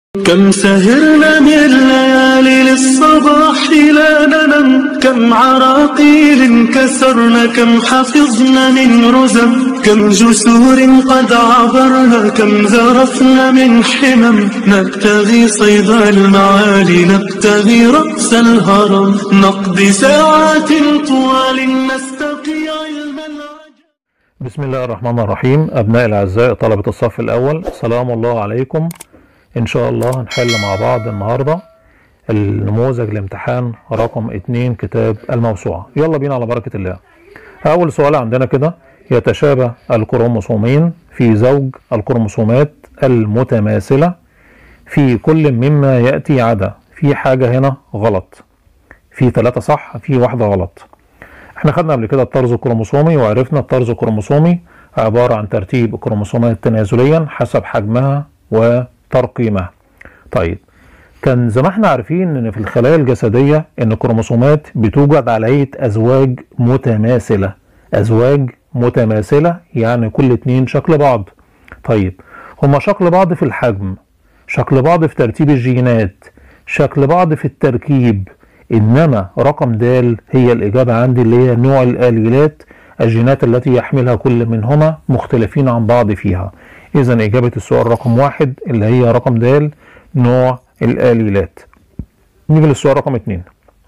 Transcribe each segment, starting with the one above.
كم سهرنا من الليالي للصباح لا ننم كم عراقيل كسرنا كم حفظنا من رزم كم جسور قد عبرنا كم ذرفنا من حمم نبتغي صيد المعالي نبتغي رأس الهرم نقضي ساعات طوال نستقي علم العجم بسم الله الرحمن الرحيم أبناء الأعزاء طلبة الصف الأول سلام الله عليكم إن شاء الله هنحل مع بعض النهاردة النموذج الامتحان رقم اتنين كتاب الموسوعة يلا بينا على بركة الله أول سؤال عندنا كده يتشابه الكروموسومين في زوج الكروموسومات المتماثلة في كل مما يأتي عدا في حاجة هنا غلط في ثلاثة صح في واحدة غلط احنا خدنا قبل كده الطرز الكروموسومي وعرفنا الطرز الكروموسومي عبارة عن ترتيب الكروموسومات تنازليا حسب حجمها وترقيمها طيب كان زي ما احنا عارفين ان في الخلايا الجسدية ان الكروموسومات بتوجد على هيئة ازواج متماثلة ازواج متماثلة يعني كل اتنين شكل بعض طيب هما شكل بعض في الحجم شكل بعض في ترتيب الجينات شكل بعض في التركيب انما رقم د هي الاجابه عندي اللي هي نوع الاليلات الجينات التي يحملها كل منهما مختلفين عن بعض فيها اذا اجابه السؤال رقم واحد اللي هي رقم د نوع الاليلات نيجي للسؤال رقم اتنين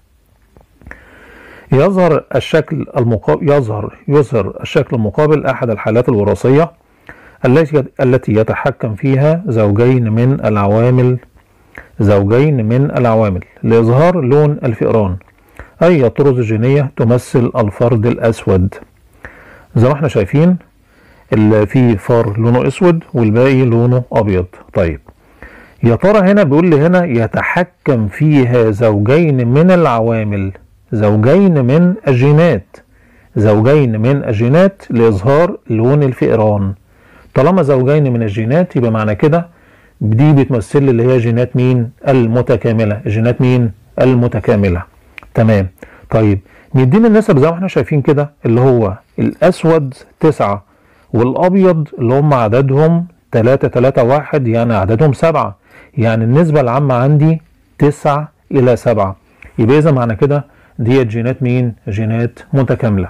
يظهر الشكل المقابل يظهر يظهر الشكل المقابل احد الحالات الوراثيه التي التي يتحكم فيها زوجين من العوامل زوجين من العوامل لإظهار لون الفئران أي طرز جينية تمثل الفرد الأسود زي ما احنا شايفين اللي في فار لونه أسود والباقي لونه أبيض طيب يا ترى هنا بيقول لي هنا يتحكم فيها زوجين من العوامل زوجين من الجينات زوجين من الجينات لإظهار لون الفئران طالما زوجين من الجينات يبقى معنى كده دي بتمثل اللي هي جينات مين المتكامله جينات مين المتكامله تمام طيب مدينا النسب زي ما احنا شايفين كده اللي هو الاسود تسعة والابيض اللي هم عددهم تلاتة تلاتة واحد يعني عددهم سبعة يعني النسبة العامة عندي تسعة الى سبعة يبقى اذا معنى كده ديت جينات مين جينات متكامله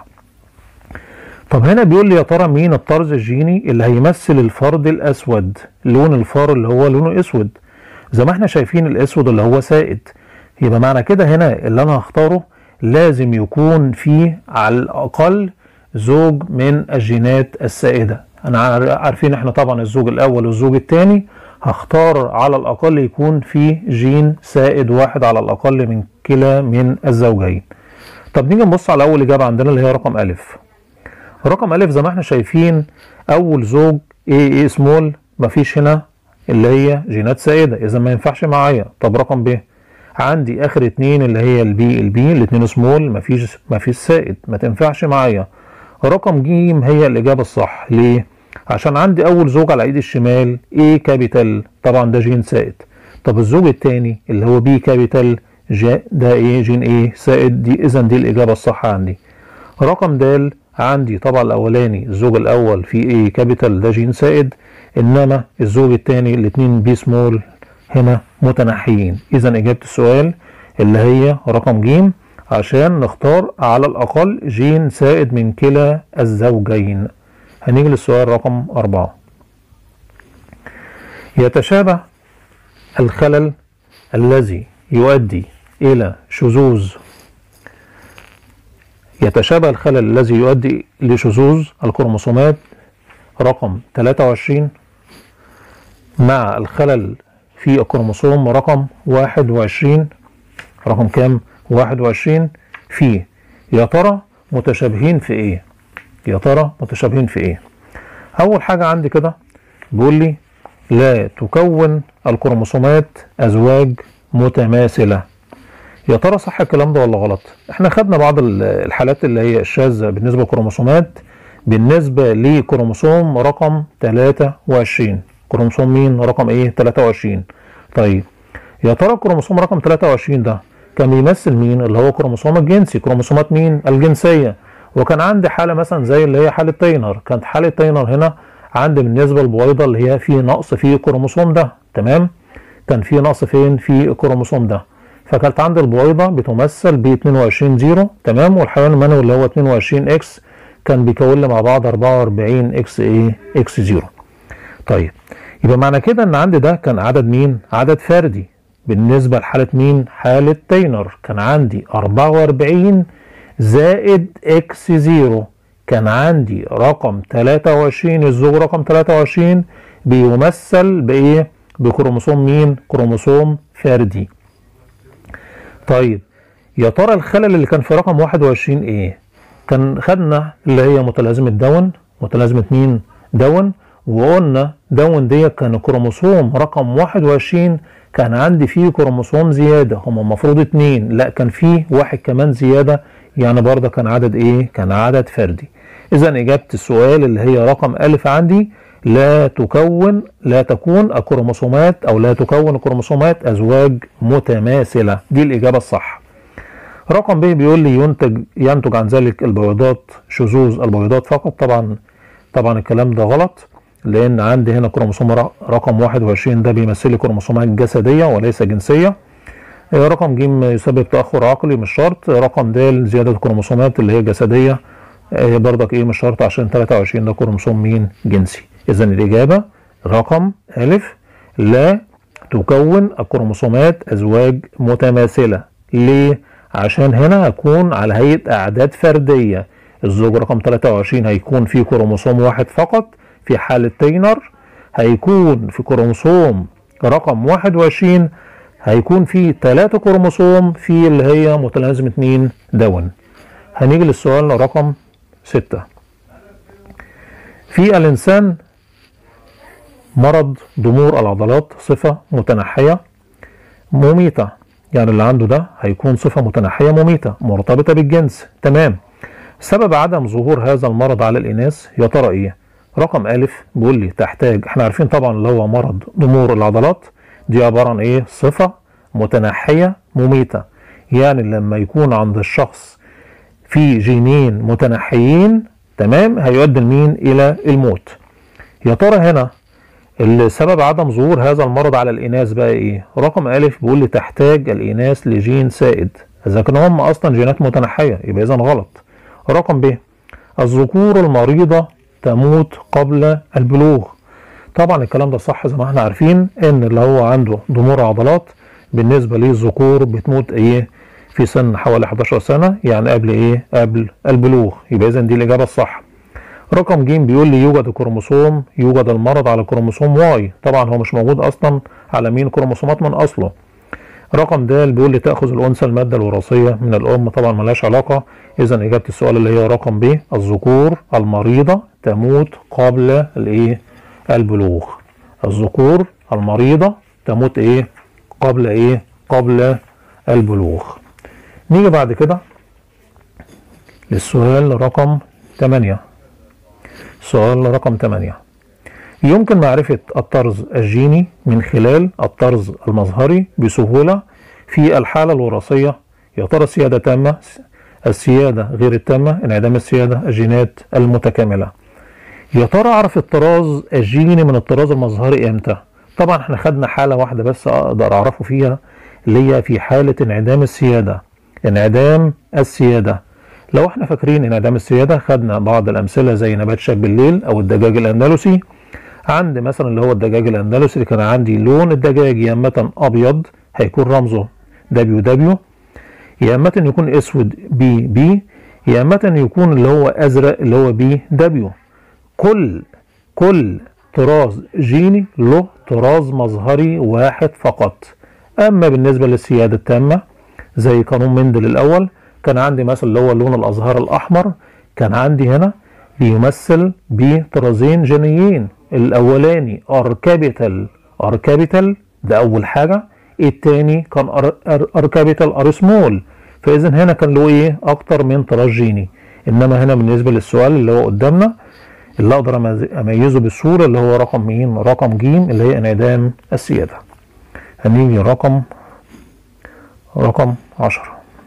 طب هنا بيقول لي يا ترى مين الطرز الجيني اللي هيمثل الفرد الاسود لون الفار اللي هو لونه اسود زي ما احنا شايفين الاسود اللي هو سائد يبقى معنى كده هنا اللي انا هختاره لازم يكون فيه على الاقل زوج من الجينات السائده انا عارفين احنا طبعا الزوج الاول والزوج الثاني هختار على الاقل يكون فيه جين سائد واحد على الاقل من كلا من الزوجين طب نيجي نبص على اول اجابه عندنا اللي هي رقم الف رقم ألف زي ما احنا شايفين أول زوج اي اي سمول مفيش هنا اللي هي جينات سائدة إذا ما ينفعش معايا طب رقم ب عندي آخر اتنين اللي هي البي البي الاتنين سمول مفيش مفيش سائد ما تنفعش معايا رقم ج هي الإجابة الصح ليه؟ عشان عندي أول زوج على إيد الشمال اي كابيتال طبعا ده جين سائد طب الزوج التاني اللي هو بي كابيتال ده ايه جين ايه سائد دي إذا دي الإجابة الصح عندي رقم د عندي طبعا الاولاني الزوج الاول في ايه كابيتال ده جين سائد انما الزوج الثاني الاثنين بي سمول هنا متنحيين اذا اجابه السؤال اللي هي رقم ج عشان نختار على الاقل جين سائد من كلا الزوجين هنيجي للسؤال رقم أربعة يتشابه الخلل الذي يؤدي إلى شذوذ يتشابه الخلل الذي يؤدي لشذوذ الكروموسومات رقم 23 مع الخلل في الكروموسوم رقم 21 رقم كام 21 في يا ترى متشابهين في ايه يا ترى متشابهين في ايه اول حاجه عندي كده بيقول لي لا تكون الكروموسومات ازواج متماثله يا ترى صح الكلام ده ولا غلط احنا خدنا بعض الحالات اللي هي الشاذة بالنسبة للكروموسومات بالنسبة لكروموسوم رقم 23 كروموسوم مين رقم ايه 23 طيب يا ترى الكروموسوم رقم 23 ده كان بيمثل مين اللي هو كروموسوم الجنسي كروموسومات مين الجنسية وكان عندي حالة مثلا زي اللي هي حالة تاينر كانت حالة تاينر هنا عندي بالنسبة للبويضة اللي هي في نقص في الكروموسوم ده تمام كان في نقص فين في الكروموسوم ده فكانت عند البويضة بتمثل ب 22 زيرو تمام والحيوان المنوي اللي هو 22 اكس كان بيكون لي مع بعض 44 اكس ايه اكس زيرو طيب يبقى معنى كده ان عندي ده كان عدد مين عدد فردي بالنسبة لحالة مين حالة تاينر كان عندي 44 زائد اكس زيرو كان عندي رقم 23 الزوج رقم 23 بيمثل بايه بكروموسوم مين كروموسوم فردي طيب يا ترى الخلل اللي كان في رقم 21 ايه كان خدنا اللي هي متلازمة داون متلازمة مين داون وقلنا داون دي كان كروموسوم رقم 21 كان عندي فيه كروموسوم زيادة هما المفروض اتنين لا كان فيه واحد كمان زيادة يعني برضه كان عدد ايه كان عدد فردي اذا اجابة السؤال اللي هي رقم الف عندي لا تكون لا تكون الكروموسومات او لا تكون الكروموسومات ازواج متماثلة دي الاجابة الصح رقم ب بيقول لي ينتج ينتج عن ذلك البويضات شذوذ البويضات فقط طبعا طبعا الكلام ده غلط لان عندي هنا كروموسوم رقم 21 ده بيمثل لي كروموسومات جسديه وليس جنسيه رقم ج يسبب تاخر عقلي مش شرط رقم د زياده الكروموسومات اللي هي جسديه برضك ايه مش شرط عشان 23 ده كروموسوم مين جنسي اذا الاجابه رقم ا لا تكون الكروموسومات ازواج متماثله ليه عشان هنا هكون على هيئه اعداد فرديه الزوج رقم 23 هيكون فيه كروموسوم واحد فقط في حالة تينر هيكون في كروموسوم رقم 21 هيكون في 3 كروموسوم في اللي هي متلازمة مين داون هنيجي للسؤال رقم 6 في الإنسان مرض ضمور العضلات صفة متنحية مميتة يعني اللي عنده ده هيكون صفة متنحية مميتة مرتبطة بالجنس تمام سبب عدم ظهور هذا المرض على الإناث يا ترى إيه؟ رقم ألف بيقول لي تحتاج احنا عارفين طبعا اللي هو مرض ضمور العضلات دي عبارة عن ايه صفة متنحية مميتة يعني لما يكون عند الشخص في جينين متنحيين تمام هيؤدي المين الى الموت يا ترى هنا السبب عدم ظهور هذا المرض على الاناث بقى ايه رقم الف بيقول لي تحتاج الاناث لجين سائد اذا كانوا هم اصلا جينات متنحيه يبقى اذا غلط رقم ب الذكور المريضه تموت قبل البلوغ طبعا الكلام ده صح زي ما احنا عارفين ان اللي هو عنده ضمور عضلات بالنسبه للذكور بتموت ايه في سن حوالي 11 سنه يعني قبل ايه قبل البلوغ يبقى اذا دي الاجابه الصح رقم ج بيقول لي يوجد كروموسوم يوجد المرض على كروموسوم واي طبعا هو مش موجود اصلا على مين كروموسومات من اصله رقم د بيقول لي تاخذ الانثى الماده الوراثيه من الام طبعا ملهاش علاقه اذا اجابه السؤال اللي هي رقم ب الذكور المريضه تموت قبل الايه البلوغ الذكور المريضه تموت ايه قبل ايه قبل البلوغ نيجي بعد كده للسؤال رقم 8 سؤال رقم 8 يمكن معرفة الطرز الجيني من خلال الطرز المظهري بسهولة في الحالة الوراثية يا ترى السيادة تامة السيادة غير التامة انعدام السيادة الجينات المتكاملة يا ترى اعرف الطراز الجيني من الطراز المظهري امتى طبعا احنا خدنا حالة واحدة بس اقدر اعرفه فيها اللي هي في حالة انعدام السيادة انعدام السيادة لو احنا فاكرين انعدام السيادة خدنا بعض الامثلة زي نبات شاب الليل او الدجاج الاندلسي عندي مثلا اللي هو الدجاج الاندلسي اللي كان عندي لون الدجاج يا اما ابيض هيكون رمزه دبليو دبليو يا اما يكون اسود بي بي يا اما يكون اللي هو ازرق اللي هو بي دبليو كل كل طراز جيني له طراز مظهري واحد فقط اما بالنسبه للسياده التامه زي قانون مندل الاول كان عندي مثلا اللي هو اللون الازهار الاحمر كان عندي هنا بيمثل بطرازين جينيين الاولاني ار كابيتال ار كابيتال ده اول حاجه التاني كان ار, أر, أر كابيتال ار سمول فاذا هنا كان له ايه اكتر من طراز جيني انما هنا بالنسبه للسؤال اللي هو قدامنا اللي اقدر اميزه بالصوره اللي هو رقم مين رقم ج اللي هي انعدام السياده هنيجي رقم رقم 10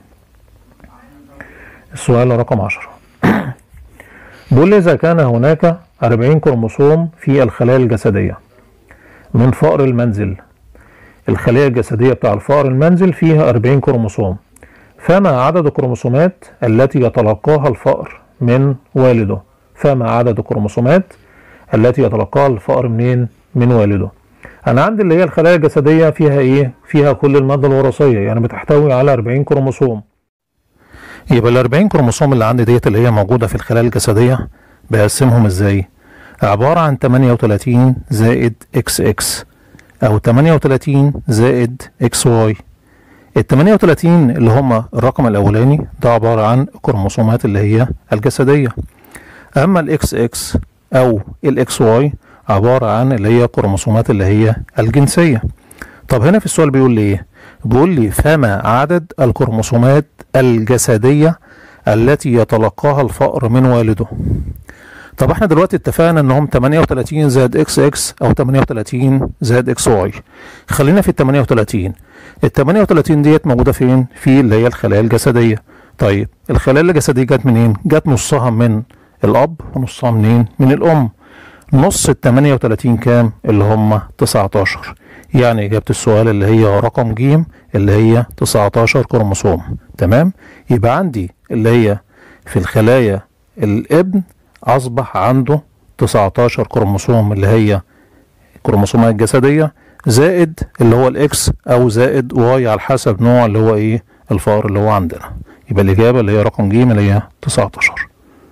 السؤال رقم 10 بيقول لي اذا كان هناك 40 كروموسوم في الخلايا الجسديه من فأر المنزل الخلية الجسدية بتاع الفأر المنزل فيها 40 كروموسوم فما عدد الكروموسومات التي يتلقاها الفأر من والده فما عدد الكروموسومات التي يتلقاها الفأر منين من والده انا عندي اللي هي الخلايا الجسدية فيها ايه فيها كل المادة الوراثية يعني بتحتوي على 40 كروموسوم يبقى ال 40 كروموسوم اللي عندي ديت اللي هي موجودة في الخلايا الجسدية بقسمهم ازاي عبارة عن 38 زائد اكس اكس او 38 زائد اكس واي ال 38 اللي هم الرقم الاولاني ده عبارة عن الكروموسومات اللي هي الجسدية اما الاكس اكس او الاكس واي عبارة عن اللي هي الكروموسومات اللي هي الجنسية طب هنا في السؤال بيقول لي ايه بيقول لي فما عدد الكروموسومات الجسدية التي يتلقاها الفأر من والده طب احنا دلوقتي اتفقنا انهم 38 زائد اكس اكس او 38 زائد اكس واي خلينا في ال 38 ال 38 ديت موجوده فين في اللي هي الخلايا الجسديه طيب الخلايا الجسديه جت منين جت نصها من الاب ونصها منين من الام نص ال 38 كام اللي هم 19 يعني اجابه السؤال اللي هي رقم ج اللي هي 19 كروموسوم تمام يبقى عندي اللي هي في الخلايا الابن اصبح عنده 19 كروموسوم اللي هي الكروموسومات الجسديه زائد اللي هو الاكس او زائد واي على حسب نوع اللي هو ايه الفار اللي هو عندنا يبقى الاجابه اللي هي رقم ج اللي هي 19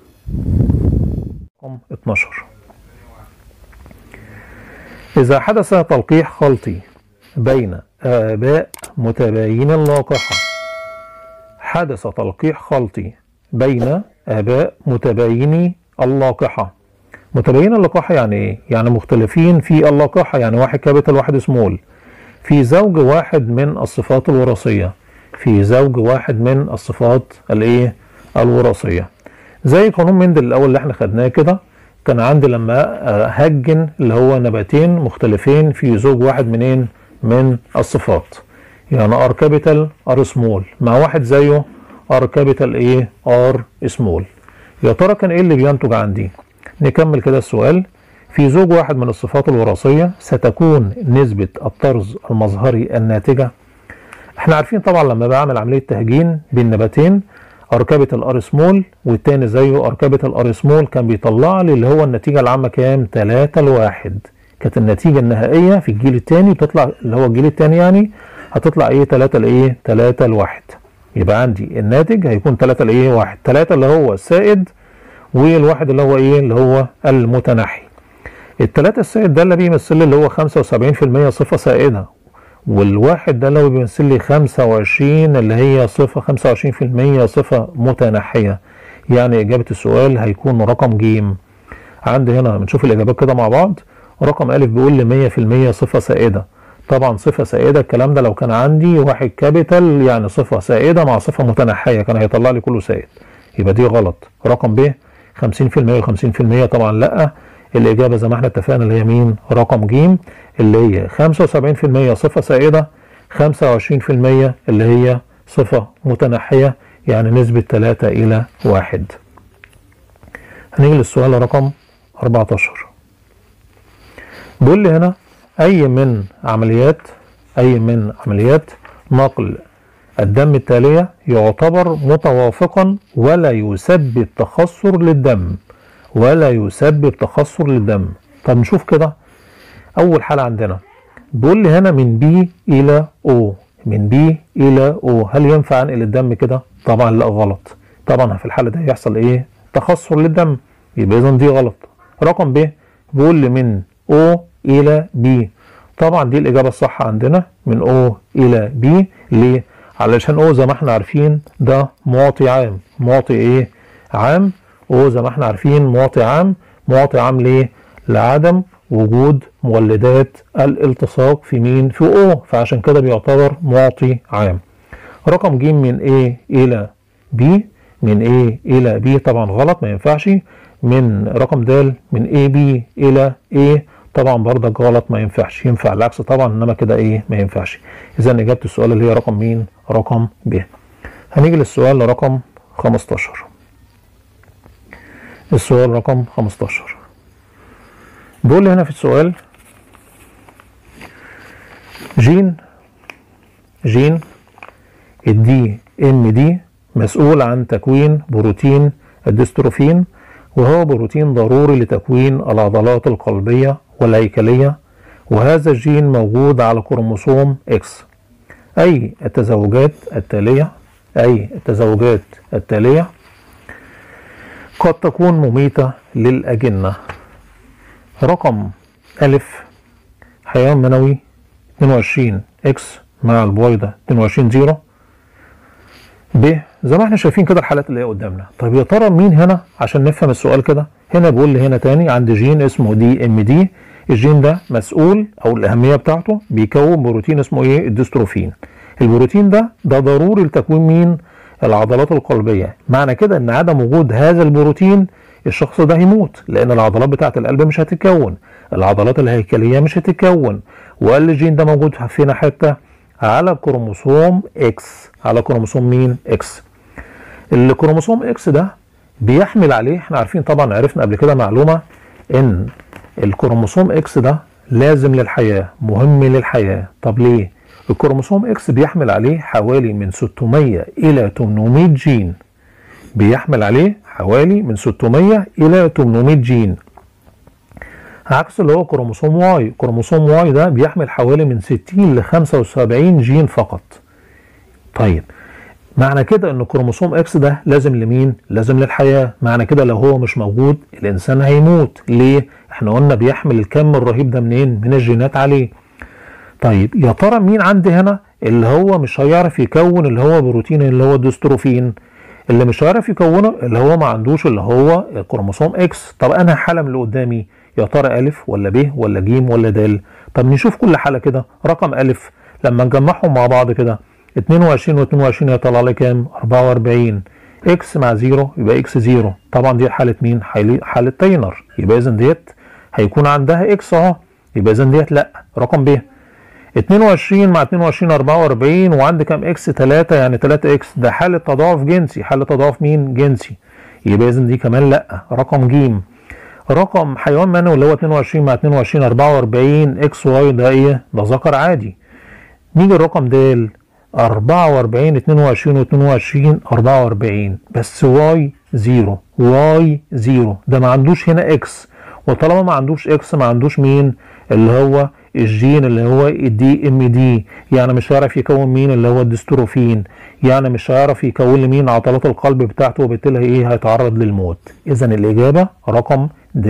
رقم 12 إذا حدث تلقيح خلطي بين آباء متباين اللاقحة حدث تلقيح خلطي بين آباء متبايني اللاقحة متباين اللقاحة يعني ايه؟ يعني مختلفين في اللقاحة يعني واحد كابيتال واحد سمول في زوج واحد من الصفات الوراثية في زوج واحد من الصفات الايه الوراثية زي قانون مندل الاول اللي احنا خدناه كده كان عندي لما هجن اللي هو نباتين مختلفين في زوج واحد منين من الصفات يعني ار كابيتال ار سمول مع واحد زيه ار كابيتال ايه ار سمول يا ترى كان ايه اللي بينتج عندي نكمل كده السؤال في زوج واحد من الصفات الوراثية ستكون نسبة الطرز المظهري الناتجة احنا عارفين طبعا لما بعمل عملية تهجين بين نباتين ار كابيتال ار سمول والتاني زيه ار كابيتال ار سمول كان بيطلع لي اللي هو النتيجة العامة كام 3 لواحد كانت النتيجة النهائية في الجيل التاني بتطلع اللي هو الجيل التاني يعني هتطلع ايه 3 لايه 3 لواحد يبقى عندي الناتج هيكون 3 لايه 1 3 اللي هو السائد والواحد اللي هو ايه اللي هو المتنحي الثلاثة السائد ده اللي بيمثل لي اللي هو 75% صفة سائدة والواحد ده اللي هو بيمثل لي 25 اللي هي صفة 25% صفة متنحية يعني إجابة السؤال هيكون رقم ج عندي هنا بنشوف الإجابات كده مع بعض رقم ألف بيقول لي 100% صفة سائدة طبعا صفة سائدة الكلام ده لو كان عندي واحد كابيتال يعني صفة سائدة مع صفة متنحية كان هيطلع لي كله سائد يبقى دي غلط رقم ب 50% و50% طبعا لا الإجابة زي ما احنا اتفقنا اللي هي مين رقم ج اللي هي 75% صفة سائدة 25% اللي هي صفة متنحية يعني نسبة 3 إلى 1 هنيجي للسؤال رقم 14 بيقول لي هنا أي من عمليات أي من عمليات نقل الدم التالية يعتبر متوافقا ولا يسبب تخثر للدم ولا يسبب تخثر للدم طب نشوف كده اول حالة عندنا بيقول لي هنا من بي الى او من بي الى او هل ينفع انقل الدم كده طبعا لا غلط طبعا في الحالة دي هيحصل ايه تخثر للدم يبقى اذا دي غلط رقم ب بيقول لي من او الى بي طبعا دي الاجابة الصح عندنا من او الى بي ليه علشان او زي ما احنا عارفين ده معطي عام معطي ايه عام او زي ما احنا عارفين معطي عام معطي عام ليه لعدم وجود مولدات الالتصاق في مين في او فعشان كده بيعتبر معطي عام رقم ج من A الى B من A الى B طبعا غلط ما ينفعش من رقم د من AB الى A طبعا برضك غلط ما ينفعش ينفع العكس طبعا انما كده ايه ما ينفعش اذا اجابه السؤال اللي هي رقم مين رقم ب هنيجي للسؤال رقم 15 السؤال رقم 15 بيقول لي هنا في السؤال جين جين الدي ام دي مسؤول عن تكوين بروتين الدستروفين وهو بروتين ضروري لتكوين العضلات القلبية والهيكلية وهذا الجين موجود على كروموسوم اكس اي التزوجات التالية اي التزوجات التالية قد تكون مميتة للأجنة رقم ألف حيوان منوي 22 اكس مع البويضة 22 زيرو ب زي ما احنا شايفين كده الحالات اللي هي قدامنا طيب يا ترى مين هنا عشان نفهم السؤال كده هنا بيقول لي هنا تاني عندي جين اسمه دي ام دي الجين ده مسؤول او الاهميه بتاعته بيكون بروتين اسمه ايه الدستروفين البروتين ده ده ضروري لتكوين مين العضلات القلبيه معنى كده ان عدم وجود هذا البروتين الشخص ده هيموت لان العضلات بتاعه القلب مش هتتكون العضلات الهيكليه مش هتتكون وقال الجين ده موجود فينا حته على كروموسوم اكس على كروموسوم مين اكس الكروموسوم اكس ده بيحمل عليه احنا عارفين طبعا عرفنا قبل كده معلومه ان الكروموسوم اكس ده لازم للحياه مهم للحياه طب ليه الكروموسوم اكس بيحمل عليه حوالي من 600 الى 800 جين بيحمل عليه حوالي من 600 الى 800 جين عكس اللي هو كروموسوم واي كروموسوم واي ده بيحمل حوالي من 60 ل 75 جين فقط طيب معنى كده ان كروموسوم اكس ده لازم لمين لازم للحياه معنى كده لو هو مش موجود الانسان هيموت ليه احنا قلنا بيحمل الكم الرهيب ده منين من الجينات عليه طيب يا ترى مين عندي هنا اللي هو مش هيعرف يكون اللي هو بروتين اللي هو الدستروفين اللي مش هيعرف يكونه اللي هو ما عندوش اللي هو كروموسوم اكس طب انا حاله من اللي قدامي يا ترى الف ولا ب ولا ج ولا د طب نشوف كل حاله كده رقم الف لما نجمعهم مع بعض كده 22 و22 هيطلع لي كام 44 اكس مع زيرو يبقى اكس زيرو طبعا دي حاله مين حاله تاينر يبقى اذا ديت هيكون عندها اكس اهو يبقى اذا ديت لا رقم ب 22 مع 22 44 وعندي كام اكس 3 يعني 3 اكس ده حاله تضاعف جنسي حاله تضاعف مين جنسي يبقى اذا دي كمان لا رقم ج رقم حيوان منوي اللي هو 22 مع 22 44 اكس واي ده ايه ده ذكر عادي نيجي الرقم د 44 22 و 22 44 بس واي زيرو واي زيرو ده ما عندوش هنا اكس وطالما ما عندوش اكس ما عندوش مين اللي هو الجين اللي هو الدي ام دي يعني مش هيعرف يكون مين اللي هو الدستروفين يعني مش هيعرف يكون لي مين عضلات القلب بتاعته وبالتالي ايه هيتعرض للموت اذا الاجابه رقم د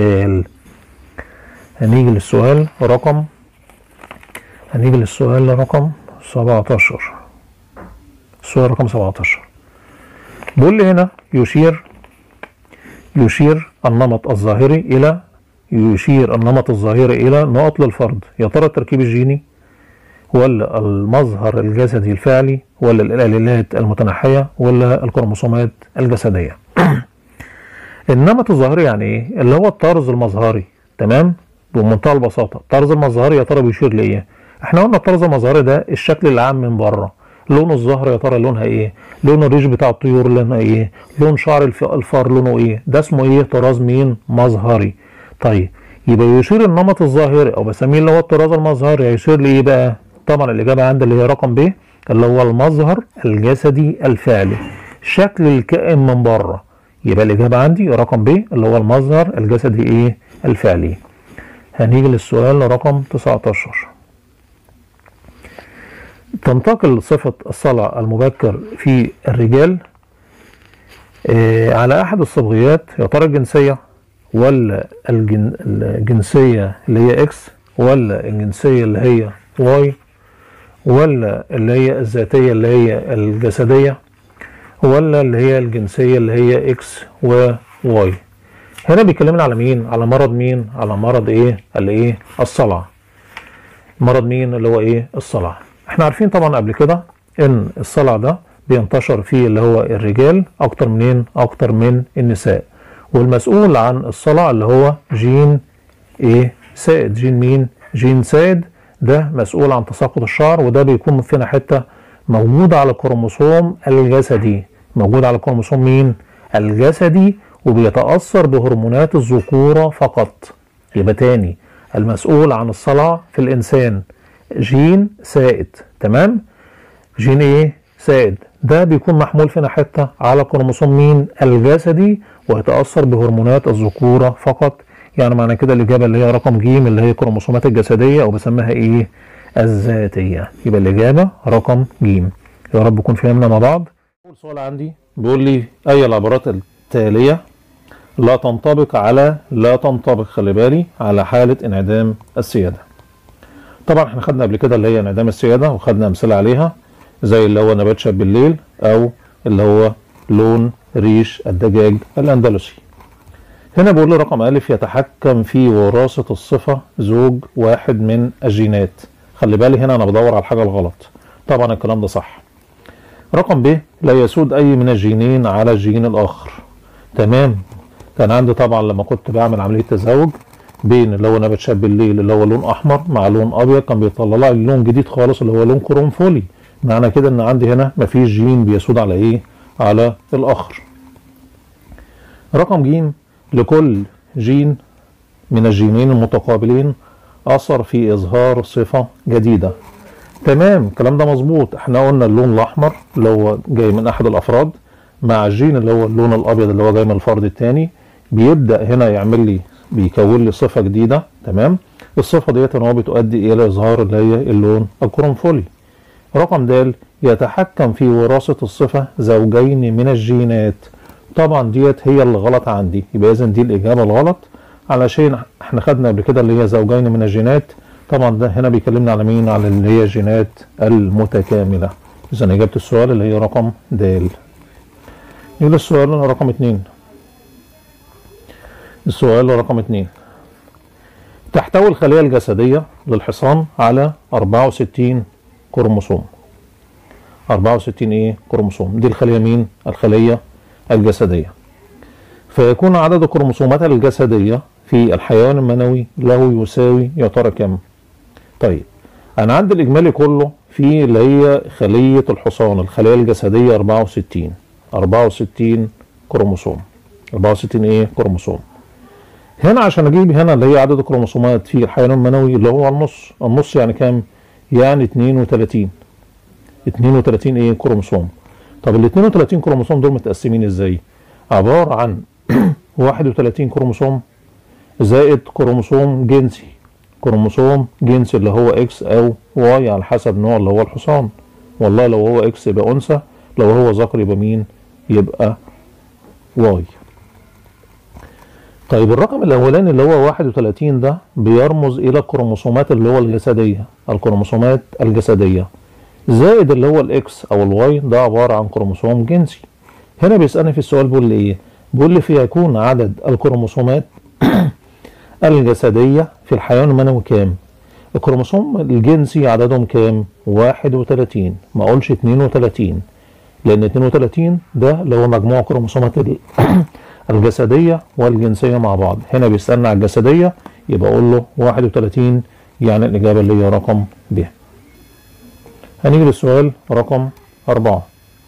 هنيجي للسؤال رقم هنيجي للسؤال رقم 17 السؤال رقم 17 بيقول لي هنا يشير يشير النمط الظاهري الى يشير النمط الظاهري الى نقط للفرد يا ترى التركيب الجيني ولا المظهر الجسدي الفعلي ولا الاليلات المتنحيه ولا الكروموسومات الجسديه النمط الظاهري يعني ايه اللي هو الطرز المظهري تمام بمنتهى البساطه الطرز المظهري يا ترى بيشير لايه احنا قلنا الطرز المظهري ده الشكل العام من بره لون الزهر يا ترى لونها ايه لون الريش بتاع الطيور لونها ايه لون شعر الفار لونه ايه ده اسمه ايه طراز مين مظهري طيب يبقى يشير النمط الظاهري او بسميه اللي هو الطراز المظهري هيشير لايه بقى طبعا الاجابه عندي اللي هي رقم ب اللي هو المظهر الجسدي الفعلي شكل الكائن من بره يبقى الاجابه عندي رقم ب اللي هو المظهر الجسدي ايه الفعلي هنيجي للسؤال رقم 19 تنتقل صفة الصلع المبكر في الرجال آه على أحد الصبغيات يا ترى الجنسية ولا الجن الجنسية اللي هي إكس ولا الجنسية اللي هي واي ولا اللي هي الذاتية اللي هي الجسدية ولا اللي هي الجنسية اللي هي إكس وواي هنا بيكلمنا على مين على مرض مين على مرض ايه اللي ايه الصلع مرض مين اللي هو ايه الصلع احنا عارفين طبعا قبل كده ان الصلع ده بينتشر في اللي هو الرجال اكتر منين اكتر من النساء والمسؤول عن الصلع اللي هو جين ايه سائد جين مين جين سائد ده مسؤول عن تساقط الشعر وده بيكون فينا حته موجوده على الكروموسوم الجسدي موجود على الكروموسوم مين الجسدي وبيتاثر بهرمونات الذكوره فقط يبقى تاني المسؤول عن الصلع في الانسان جين سائد تمام جين ايه سائد ده بيكون محمول فينا حته على كروموسوم مين الجسدي ويتاثر بهرمونات الذكوره فقط يعني معنى كده الاجابه اللي هي رقم ج اللي هي الكروموسومات الجسديه او بسميها ايه الذاتيه يبقى الاجابه رقم ج يا رب نكون فهمنا مع بعض اول سؤال عندي بيقول لي اي العبارات التاليه لا تنطبق على لا تنطبق خلي بالي على حاله انعدام السياده طبعا احنا خدنا قبل كده اللي هي انعدام السياده وخدنا امثله عليها زي اللي هو نبات شاب بالليل او اللي هو لون ريش الدجاج الاندلسي هنا بقول لي رقم ألف يتحكم في وراثة الصفة زوج واحد من الجينات خلي بالي هنا أنا بدور على الحاجة الغلط طبعا الكلام ده صح رقم ب لا يسود أي من الجينين على الجين الآخر تمام كان عندي طبعا لما كنت بعمل عملية تزاوج بين اللي هو نبات شاب بالليل اللي هو لون أحمر مع لون أبيض كان بيطلع لي لون جديد خالص اللي هو لون قرنفلي معنى كده إن عندي هنا مفيش جين بيسود على إيه على الآخر رقم ج لكل جين من الجينين المتقابلين أثر في إظهار صفة جديدة تمام الكلام ده مظبوط احنا قلنا اللون الأحمر اللي هو جاي من أحد الأفراد مع الجين اللي هو اللون الأبيض اللي هو جاي من الفرد الثاني بيبدأ هنا يعمل لي بيكون لي صفة جديدة تمام الصفة ديت ان هو بتؤدي إلى إظهار اللي هي اللون القرنفلي رقم د يتحكم في وراثة الصفة زوجين من الجينات طبعا ديت هي اللي غلط عندي يبقى اذا دي الاجابه الغلط علشان احنا خدنا قبل كده اللي هي زوجين من الجينات طبعا ده هنا بيكلمنا على مين على اللي هي الجينات المتكامله اذا اجابه السؤال اللي هي رقم د يقول السؤال رقم اتنين السؤال رقم اتنين تحتوي الخلية الجسدية للحصان على 64 كروموسوم 64 ايه كروموسوم دي الخلية مين الخلية الجسدية فيكون عدد الكروموسومات الجسدية في الحيوان المنوي له يساوي يا ترى كم طيب انا عندي الاجمالي كله في اللي هي خلية الحصان الخلية الجسدية 64 64 كروموسوم 64 ايه كروموسوم هنا عشان اجيب هنا اللي هي عدد الكروموسومات في الحيوان المنوي اللي هو النص النص يعني كام يعني 32 32 ايه كروموسوم طب ال 32 كروموسوم دول متقسمين ازاي عبارة عن 31 كروموسوم زائد كروموسوم جنسي كروموسوم جنسي اللي هو اكس او واي على حسب نوع اللي هو الحصان والله لو هو اكس يبقى انثى لو هو ذكر يبقى مين يبقى واي طيب الرقم الاولاني اللي هو 31 ده بيرمز الى الكروموسومات اللي هو الجسديه الكروموسومات الجسديه زائد اللي هو الاكس او الواي ده عباره عن كروموسوم جنسي هنا بيسالني في السؤال بيقول لي ايه بيقول لي فيكون عدد الكروموسومات الجسديه في الحيوان المنوي كام الكروموسوم الجنسي عددهم كام 31 ما اقولش 32 لان 32 ده اللي هو مجموع كروموسومات الجسديه والجنسيه مع بعض هنا بيسالنا على الجسديه يبقى اقول له 31 يعني الاجابه اللي هي رقم ب هنيجي للسؤال رقم أربعة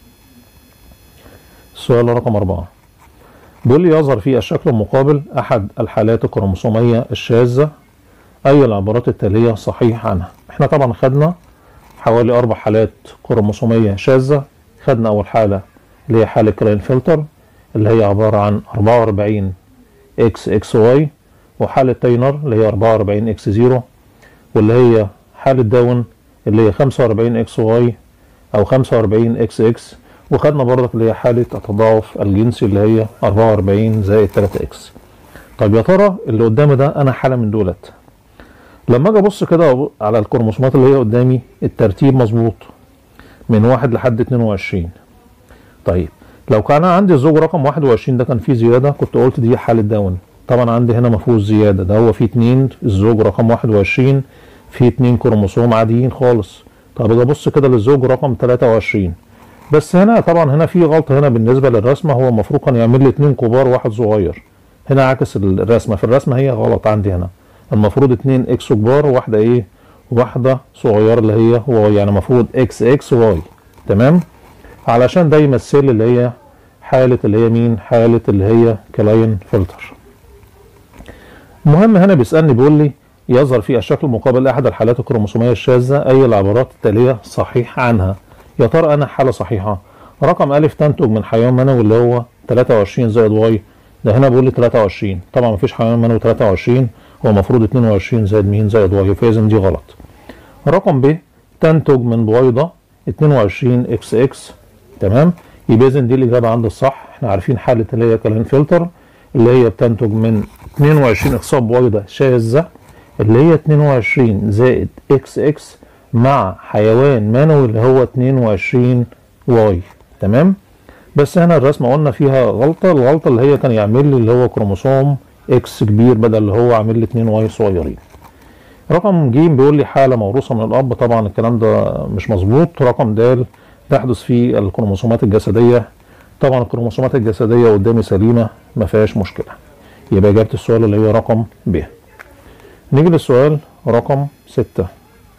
السؤال رقم أربعة بيقول لي يظهر في الشكل المقابل أحد الحالات الكروموسومية الشاذة أي العبارات التالية صحيح عنها احنا طبعا خدنا حوالي أربع حالات كروموسومية شاذة خدنا أول حالة اللي هي حالة كلاين فلتر اللي هي عبارة عن 44 اكس اكس واي وحالة تاينر اللي هي 44 اكس 0 واللي هي حالة داون اللي هي 45 اكس واي او 45 اكس اكس وخدنا برضك اللي هي حالة التضاعف الجنسي اللي هي 44 زائد 3 اكس طب يا ترى اللي قدامي ده انا حالة من دولت لما اجي ابص كده على الكروموسومات اللي هي قدامي الترتيب مظبوط من واحد لحد 22 طيب لو كان عندي الزوج رقم 21 ده كان فيه زياده كنت قلت دي حاله داون طبعا عندي هنا ما فيهوش زياده ده هو فيه اتنين الزوج رقم 21 فيه اتنين كروموسوم عاديين خالص طب اجي ابص كده للزوج رقم 23 بس هنا طبعا هنا في غلطه هنا بالنسبه للرسمه هو المفروض كان يعمل لي اتنين كبار وواحد صغير هنا عكس الرسمه في الرسمه هي غلط عندي هنا المفروض اتنين اكس كبار وواحده ايه واحده صغيره اللي هي واي يعني المفروض اكس اكس واي تمام علشان ده يمثل اللي هي حالة اللي هي مين حالة اللي هي كلاين فلتر المهم هنا بيسألني بيقول لي يظهر في الشكل المقابل أحد الحالات الكروموسومية الشاذة أي العبارات التالية صحيح عنها يا ترى انا حاله صحيحه رقم الف تنتج من حيوان منوي اللي هو 23 زائد واي ده هنا بيقول لي 23 طبعا مفيش حيوان منوي 23 هو المفروض 22 زائد مين زائد واي فاذا دي غلط رقم ب تنتج من بويضه 22 اكس اكس تمام يبقى اذا دي الاجابه عند الصح احنا عارفين حاله اللي هي كلين فلتر اللي هي بتنتج من 22 اخصاب بويضه شاذه اللي هي 22 زائد اكس اكس مع حيوان منوي اللي هو 22 واي تمام بس هنا الرسمه قلنا فيها غلطه الغلطه اللي هي كان يعمل لي اللي هو كروموسوم اكس كبير بدل اللي هو عامل لي 2 واي صغيرين رقم ج بيقول لي حاله موروثه من الاب طبعا الكلام ده مش مظبوط رقم د تحدث في الكروموسومات الجسديه طبعا الكروموسومات الجسديه قدامي سليمه ما فيهاش مشكله يبقى اجابه السؤال اللي هي رقم ب نيجي للسؤال رقم 6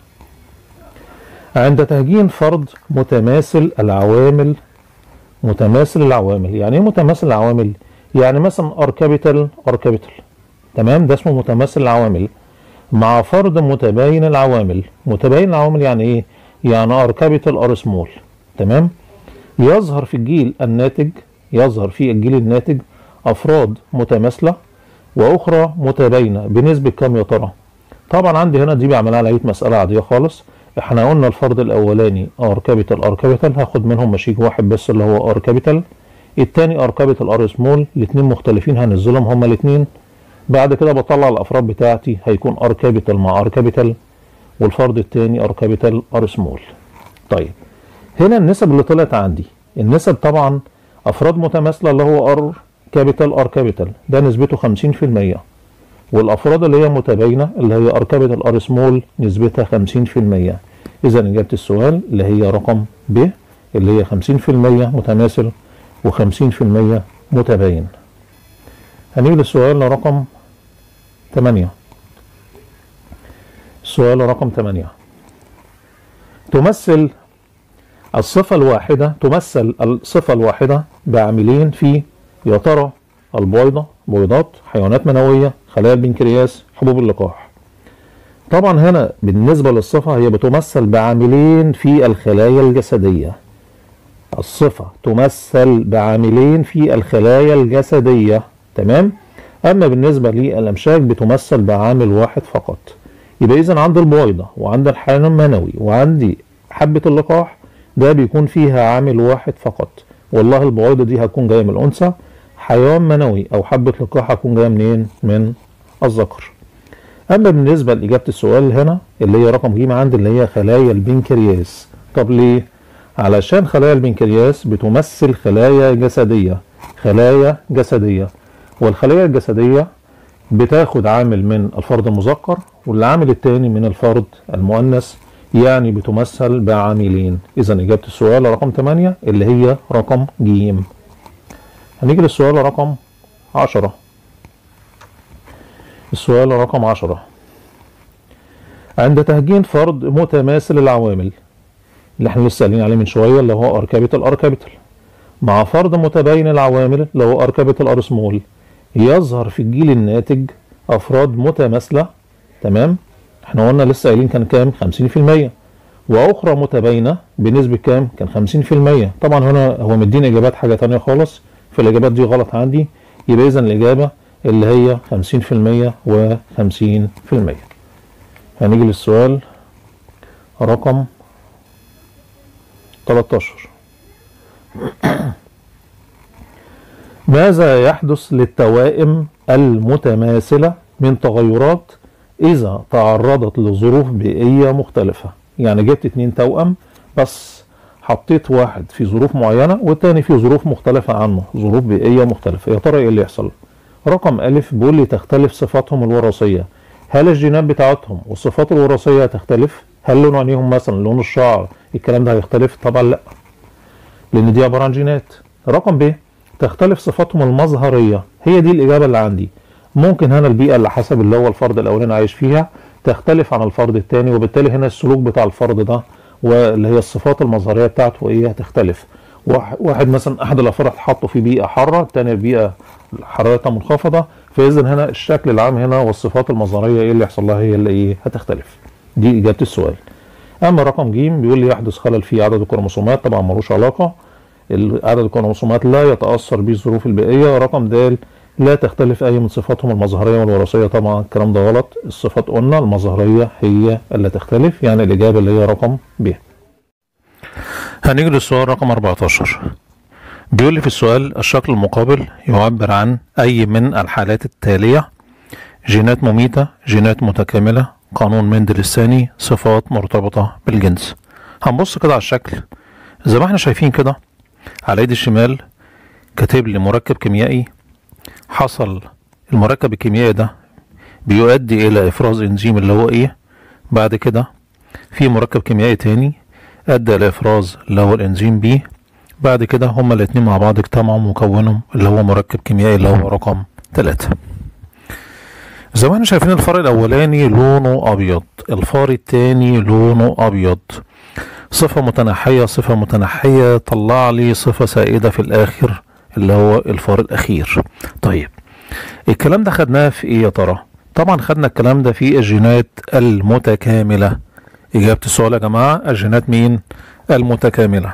عند تهجين فرض متماثل العوامل متماثل العوامل يعني ايه متماثل العوامل يعني مثلا ار كابيتال ار كابيتال تمام ده اسمه متماثل العوامل مع فرض متباين العوامل متباين العوامل يعني ايه يعني ار كابيتال ار سمول تمام يظهر في الجيل الناتج يظهر في الجيل الناتج افراد متماثله واخرى متباينه بنسبه كام يا ترى طبعا عندي هنا دي بعملها على مساله عاديه خالص احنا قلنا الفرض الاولاني ار كابيتال ار كابيتال هاخد منهم مشيج واحد بس اللي هو ار كابيتال التاني ار كابيتال ار سمول الاثنين مختلفين هنزلهم هما الاثنين بعد كده بطلع الافراد بتاعتي هيكون ار كابيتال مع ار كابيتال والفرض الثاني ار كابيتال ار سمول طيب هنا النسب اللي طلعت عندي النسب طبعا افراد متماثله اللي هو ار كابيتال ار كابيتال ده نسبته 50% والافراد اللي هي متباينه اللي هي ار كابيتال ار سمول نسبتها 50% اذا اجابه السؤال اللي هي رقم ب اللي هي 50% متماثل و50% متباين هنيجي للسؤال رقم 8 السؤال رقم 8 تمثل الصفة الواحدة تمثل الصفة الواحدة بعاملين في يا ترى البويضة بويضات حيوانات منوية خلايا البنكرياس حبوب اللقاح طبعا هنا بالنسبة للصفة هي بتمثل بعاملين في الخلايا الجسدية الصفة تمثل بعاملين في الخلايا الجسدية تمام أما بالنسبة للأمشاج بتمثل بعامل واحد فقط يبقى إذا عند البويضة وعند الحيوان المنوي وعندي حبة اللقاح ده بيكون فيها عامل واحد فقط والله البويضة دي هتكون جاية من الأنثى حيوان منوي أو حبة لقاح هتكون جاية منين؟ من الذكر أما بالنسبة لإجابة السؤال هنا اللي هي رقم ج عندي اللي هي خلايا البنكرياس طب ليه؟ علشان خلايا البنكرياس بتمثل خلايا جسدية خلايا جسدية والخلايا الجسدية بتاخد عامل من الفرد المذكر والعامل الثاني من الفرد المؤنث يعني بتمثل بعاملين اذا اجابه السؤال رقم 8 اللي هي رقم ج هنيجي للسؤال رقم 10 السؤال رقم 10 عند تهجين فرد متماثل العوامل اللي احنا لسه قايلين عليه من شويه اللي هو ار كابيتال ار كابيتال مع فرد متباين العوامل اللي هو ار كابيتال ار سمول يظهر في الجيل الناتج افراد متماثله تمام احنا قلنا لسه قايلين كان كام 50% واخرى متباينه بنسبه كام كان 50% طبعا هنا هو مدينا اجابات حاجه تانية خالص فالاجابات دي غلط عندي يبقى اذا الاجابه اللي هي 50% و 50% هنيجي للسؤال رقم 13 ماذا يحدث للتوائم المتماثلة من تغيرات إذا تعرضت لظروف بيئية مختلفة يعني جبت اتنين توأم بس حطيت واحد في ظروف معينة والتاني في ظروف مختلفة عنه ظروف بيئية مختلفة يا ترى ايه اللي يحصل رقم ألف بيقول لي تختلف صفاتهم الوراثية هل الجينات بتاعتهم والصفات الوراثية هتختلف هل لون عينيهم مثلا لون الشعر الكلام ده هيختلف طبعا لا لان دي عبارة عن جينات رقم ب تختلف صفاتهم المظهرية هي دي الإجابة اللي عندي ممكن هنا البيئة اللي حسب اللي هو الفرد الأولاني عايش فيها تختلف عن الفرد الثاني وبالتالي هنا السلوك بتاع الفرد ده واللي هي الصفات المظهرية بتاعته ايه هتختلف واحد مثلا أحد الأفراد حطه في بيئة حارة الثاني بيئة حرارتها منخفضة فإذا هنا الشكل العام هنا والصفات المظهرية ايه اللي يحصل لها هي اللي ايه هتختلف دي إجابة السؤال اما رقم ج بيقول لي يحدث خلل في عدد الكروموسومات طبعا ملوش علاقه ال- عدد الكروموسومات لا يتاثر به الظروف البيئيه رقم د لا تختلف اي من صفاتهم المظهريه والوراثيه طبعا الكلام ده غلط الصفات قلنا المظهريه هي اللي تختلف يعني الاجابه اللي هي رقم ب هنيجي للسؤال رقم 14 بيقول لي في السؤال الشكل المقابل يعبر عن اي من الحالات التاليه جينات مميته جينات متكامله قانون مندل الثاني صفات مرتبطه بالجنس هنبص كده على الشكل زي ما احنا شايفين كده على ايدي الشمال كاتب لي مركب كيميائي حصل المركب الكيميائي ده بيؤدي الى افراز انزيم اللي هو ايه بعد كده في مركب كيميائي تاني ادى الى افراز اللي هو الانزيم بي بعد كده هما الاتنين مع بعض اجتمعوا وكونوا اللي هو مركب كيميائي اللي هو رقم ثلاثة زي ما احنا شايفين الفار الاولاني لونه ابيض الفار التاني لونه ابيض صفة متنحية صفة متنحية طلع لي صفة سائدة في الاخر اللي هو الفار الاخير طيب الكلام ده خدناه في ايه يا ترى طبعا خدنا الكلام ده في الجينات المتكاملة اجابة السؤال يا جماعة الجينات مين المتكاملة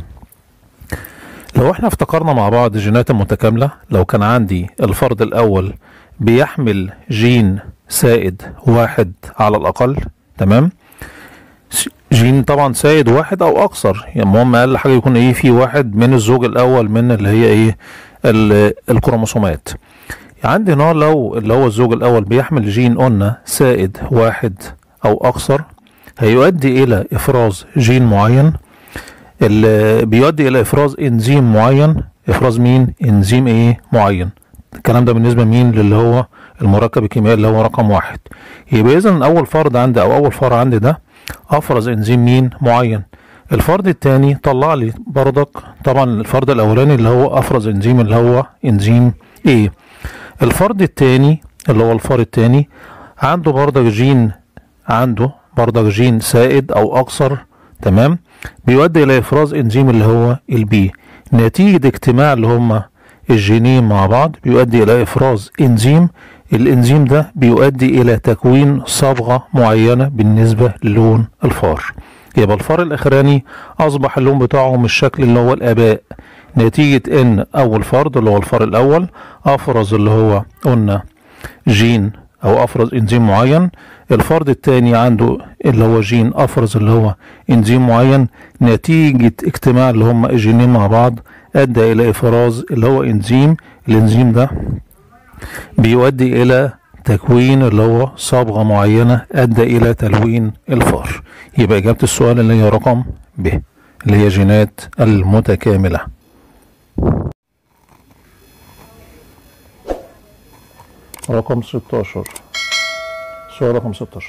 لو احنا افتكرنا مع بعض الجينات المتكاملة لو كان عندي الفرد الاول بيحمل جين سائد واحد على الاقل تمام س- جين طبعا سائد واحد او اكثر يعني المهم اقل حاجه يكون ايه في واحد من الزوج الاول من اللي هي ايه ال- الكروموسومات عندي هنا لو اللي هو الزوج الاول بيحمل جين قلنا سائد واحد او اكثر هيؤدي الى افراز جين معين اللي بيؤدي الى افراز انزيم معين افراز مين انزيم ايه معين الكلام ده بالنسبه مين للي هو المركب الكيميائي اللي هو رقم واحد يبقى اذا اول فرد عندي او اول فرع عندي ده افرز انزيم مين معين الفرد الثاني طلع لي بردك طبعا الفرد الاولاني اللي هو افرز انزيم اللي هو انزيم ايه الفرد الثاني اللي هو الفار الثاني عنده بردك جين عنده بردك جين سائد او اكثر تمام بيؤدي الى افراز انزيم اللي هو البي نتيجة اجتماع اللي هما الجينين مع بعض بيؤدي الى افراز انزيم الانزيم ده بيؤدي الى تكوين صبغة معينة بالنسبة للون الفار يبقى الفار الاخراني اصبح اللون بتاعه من الشكل اللي هو الاباء نتيجة ان اول فرد اللي هو الفار الاول افرز اللي هو قلنا جين او افرز انزيم معين الفرد الثاني عنده اللي هو جين افرز اللي هو انزيم معين نتيجة اجتماع اللي هم الجينين مع بعض ادى الى افراز اللي هو انزيم الانزيم ده بيؤدي الى تكوين اللي هو صبغة معينة ادى الى تلوين الفار يبقى اجابة السؤال اللي هي رقم ب اللي هي جينات المتكاملة رقم 16 سؤال رقم 16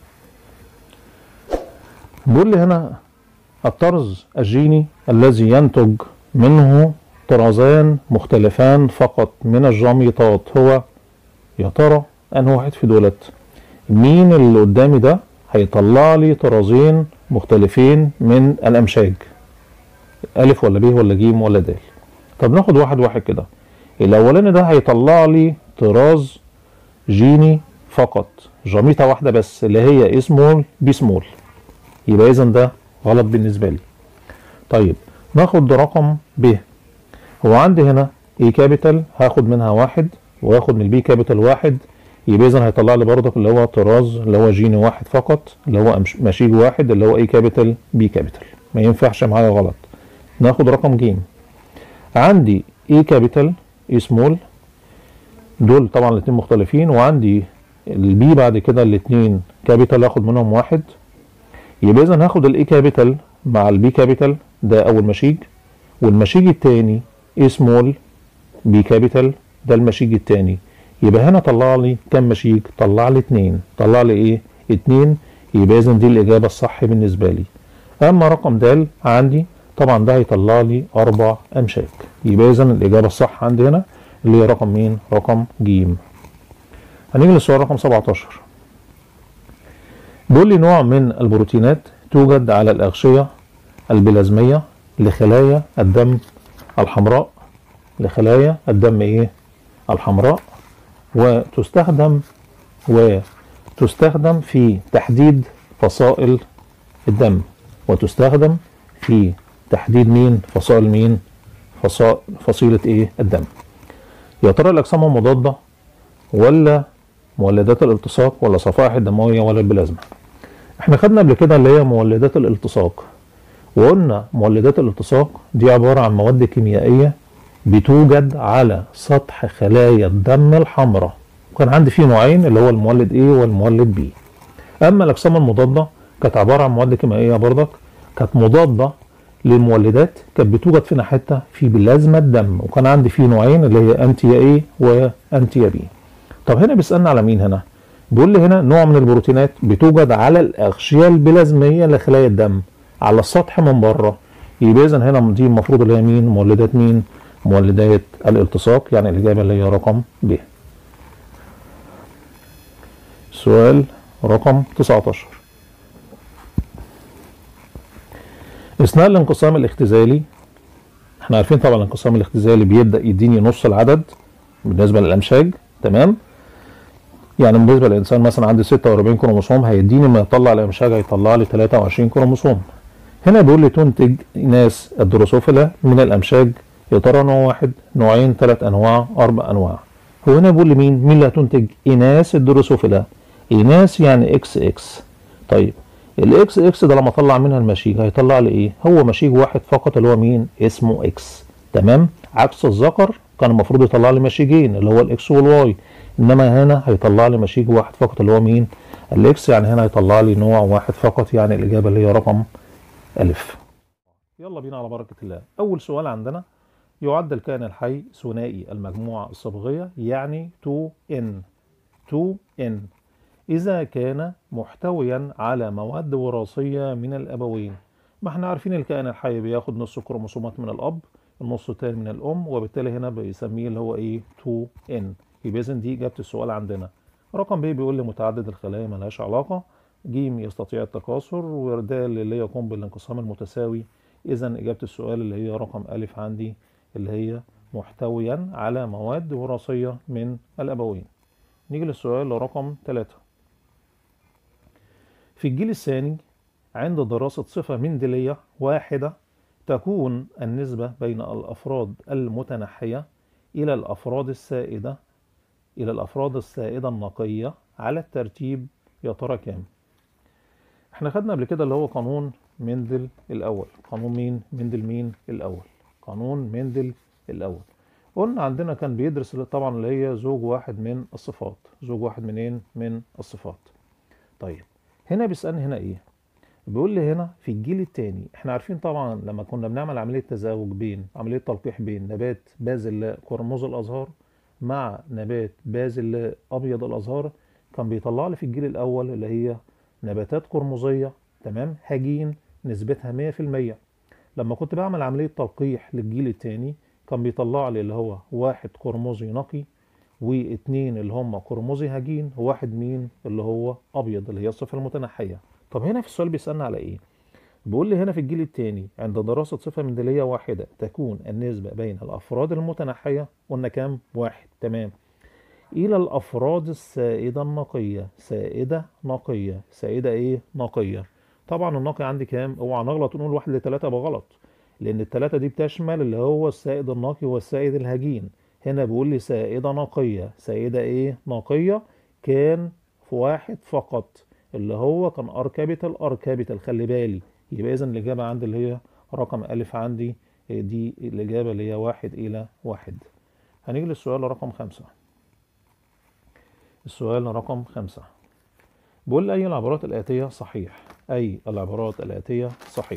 بيقول لي هنا الطرز الجيني الذي ينتج منه طرازان مختلفان فقط من الجاميطات هو يا ترى انه واحد في دولت مين اللي قدامي ده هيطلع لي طرازين مختلفين من الامشاج الف ولا ب ولا ج ولا د طب ناخد واحد واحد كده الاولاني ده هيطلع لي طراز جيني فقط جاميطة واحدة بس اللي هي اي سمول بي سمول يبقى اذا ده غلط بالنسبة لي طيب ناخد رقم ب هو عندي هنا اي كابيتال هاخد منها واحد واخد من البي كابيتال واحد يبقى اذا هيطلع لي برضك اللي هو طراز اللي هو جيني واحد فقط اللي هو أمش- مشيج واحد اللي هو اي كابيتال بي كابيتال ما ينفعش معايا غلط ناخد رقم ج عندي اي كابيتال اي سمول دول طبعا الاثنين مختلفين وعندي البي بعد كده الاثنين كابيتال هاخد منهم واحد يبقى اذا هاخد الاي كابيتال مع البي كابيتال ده اول مشيج والمشيج الثاني اي سمول بي كابيتال ده المشيج الثاني يبقى هنا طلع لي كم مشيج طلع لي اتنين طلع لي ايه اتنين يبقى اذا دي الاجابه الصح بالنسبه لي اما رقم د عندي طبعا ده هيطلع لي اربع امشاج يبقى اذا الاجابه الصح عندي هنا اللي هي رقم مين رقم ج هنيجي للسؤال رقم 17 بيقول لي نوع من البروتينات توجد على الأغشية البلازمية لخلايا الدم الحمراء لخلايا الدم ايه الحمراء وتستخدم وتستخدم في تحديد فصائل الدم وتستخدم في تحديد مين فصائل مين فصائل فصيلة ايه الدم يا ترى الأجسام المضادة ولا مولدات الالتصاق ولا صفائح الدموية ولا البلازما احنا خدنا قبل كده اللي هي مولدات الالتصاق وقلنا مولدات الالتصاق دي عبارة عن مواد كيميائية بتوجد على سطح خلايا الدم الحمراء وكان عندي فيه نوعين اللي هو المولد A والمولد B اما الاجسام المضادة كانت عبارة عن مواد كيميائية برضك كانت مضادة للمولدات كانت بتوجد فينا حتة في بلازما الدم وكان عندي فيه نوعين اللي هي انتيا A وانتيا B طب هنا بيسألنا على مين هنا بيقول لي هنا نوع من البروتينات بتوجد على الأغشية البلازمية لخلايا الدم على السطح من بره يبقى إذا هنا دي المفروض اللي هي مين مولدات مين مولدات الالتصاق يعني الإجابة اللي هي رقم ب سؤال رقم 19 اثناء الانقسام الاختزالي احنا عارفين طبعا الانقسام الاختزالي بيبدا يديني نص العدد بالنسبه للامشاج تمام يعني بالنسبه للانسان مثلا عندي 46 كروموسوم هيديني ما يطلع الامشاج هيطلع لي 23 كروموسوم هنا بيقول لي تنتج اناث الدروسوفيلا من الامشاج يا ترى نوع واحد نوعين ثلاث انواع اربع انواع هو هنا بيقول لي مين مين اللي هتنتج اناث الدروسوفيلا اناث يعني اكس اكس طيب الاكس اكس ده لما اطلع منها المشيج هيطلع لي ايه هو مشيج واحد فقط اللي هو مين اسمه اكس تمام عكس الذكر كان المفروض يطلع لي مشيجين اللي هو الاكس والواي انما هنا هيطلع لي مشيج واحد فقط اللي هو مين الاكس يعني هنا هيطلع لي نوع واحد فقط يعني الاجابه اللي هي رقم الف يلا بينا على بركه الله اول سؤال عندنا يعد الكائن الحي ثنائي المجموعه الصبغيه يعني 2n 2n إذا كان محتويا على مواد وراثية من الأبوين ما احنا عارفين الكائن الحي بياخد نص كروموسومات من الأب النص التاني من الأم وبالتالي هنا بيسميه اللي هو إيه 2N يبقى إذن دي إجابة السؤال عندنا رقم ب بيقول لي متعدد الخلايا ملهاش علاقة ج يستطيع التكاثر ود اللي يقوم بالانقسام المتساوي إذا إجابة السؤال اللي هي رقم أ عندي اللي هي محتويا على مواد وراثية من الأبوين نيجي للسؤال رقم 3 في الجيل الثاني عند دراسة صفة مندلية واحدة تكون النسبة بين الأفراد المتنحية إلى الأفراد السائدة إلى الأفراد السائدة النقية على الترتيب يا ترى كام؟ احنا خدنا قبل كده اللي هو قانون مندل الأول قانون مين؟ مندل مين الأول قانون مندل الأول قلنا عندنا كان بيدرس طبعا اللي هي زوج واحد من الصفات زوج واحد منين؟ من الصفات طيب هنا بيسألني هنا ايه بيقول لي هنا في الجيل الثاني احنا عارفين طبعا لما كنا بنعمل عملية تزاوج بين عملية تلقيح بين نبات بازل قرمز الازهار مع نبات بازل ابيض الازهار كان بيطلع لي في الجيل الاول اللي هي نباتات قرمزية تمام هجين نسبتها 100% لما كنت بعمل عملية تلقيح للجيل الثاني كان بيطلع لي اللي هو واحد قرمزي نقي واتنين اللي هم قرمزي هجين وواحد مين اللي هو ابيض اللي هي الصفه المتنحيه طب هنا في السؤال بيسالنا على ايه بيقول لي هنا في الجيل الثاني عند دراسه صفه مندليه واحده تكون النسبه بين الافراد المتنحيه قلنا كام واحد تمام الى الافراد السائده النقيه سائده نقيه سائده ايه نقيه طبعا النقي عندي كام اوعى نغلط ونقول واحد لثلاثه يبقى غلط لان الثلاثه دي بتشمل اللي هو السائد النقي والسائد الهجين هنا بيقول لي سائدة نقية سائدة ايه نقية كان في واحد فقط اللي هو كان اركبة الاركبة خلي بالي يبقى اذا الاجابة عندي اللي هي رقم الف عندي دي الاجابة اللي هي واحد الى واحد هنيجي للسؤال رقم خمسة السؤال رقم خمسة بيقول لي اي العبارات الاتية صحيح اي العبارات الاتية صحيح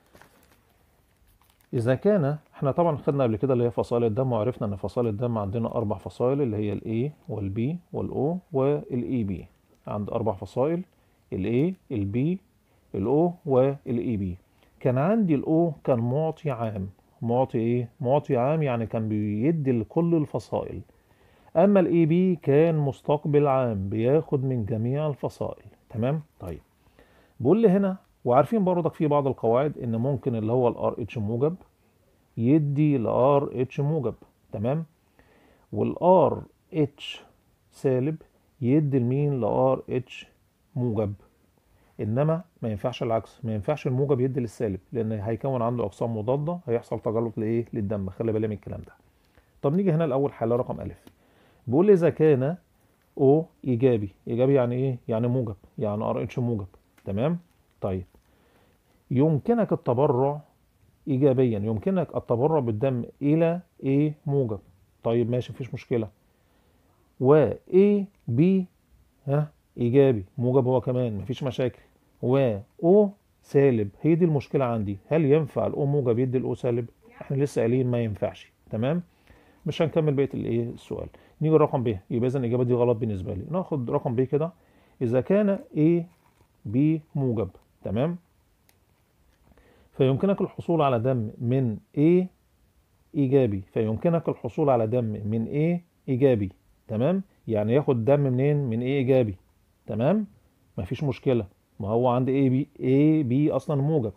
إذا كان احنا طبعا خدنا قبل كده اللي هي فصائل الدم وعرفنا ان فصائل الدم عندنا اربع فصائل اللي هي الاي والبي والاو والاي بي عند اربع فصائل الاي البي الاو والاي بي كان عندي الاو كان معطي عام معطي ايه معطي عام يعني كان بيدي لكل الفصائل اما الاي بي كان مستقبل عام بياخد من جميع الفصائل تمام طيب بيقول لي هنا وعارفين برضك في بعض القواعد ان ممكن اللي هو الار اتش موجب يدي الار اتش موجب تمام والار اتش سالب يدي لمين لار اتش موجب انما ما ينفعش العكس ما ينفعش الموجب يدي للسالب لان هيكون عنده اقسام مضاده هيحصل تجلط لايه للدم خلي بالك من الكلام ده طب نيجي هنا الاول حاله رقم الف بيقول لي اذا كان او ايجابي ايجابي يعني ايه يعني موجب يعني ار اتش موجب تمام طيب يمكنك التبرع ايجابيا يمكنك التبرع بالدم الى ايه موجب طيب ماشي مفيش مشكله و A B ها ايجابي موجب هو كمان مفيش مشاكل و O سالب هي دي المشكله عندي هل ينفع الاو موجب يدي الاو سالب احنا لسه قايلين ما ينفعش تمام مش هنكمل بقيه الايه السؤال نيجي لرقم ب يبقى اذا الاجابه دي غلط بالنسبه لي ناخد رقم ب كده اذا كان A B موجب تمام فيمكنك الحصول على دم من A ايجابي فيمكنك الحصول على دم من A ايجابي تمام يعني ياخد دم منين من A ايجابي تمام مفيش مشكله ما هو عند A B A B اصلا موجب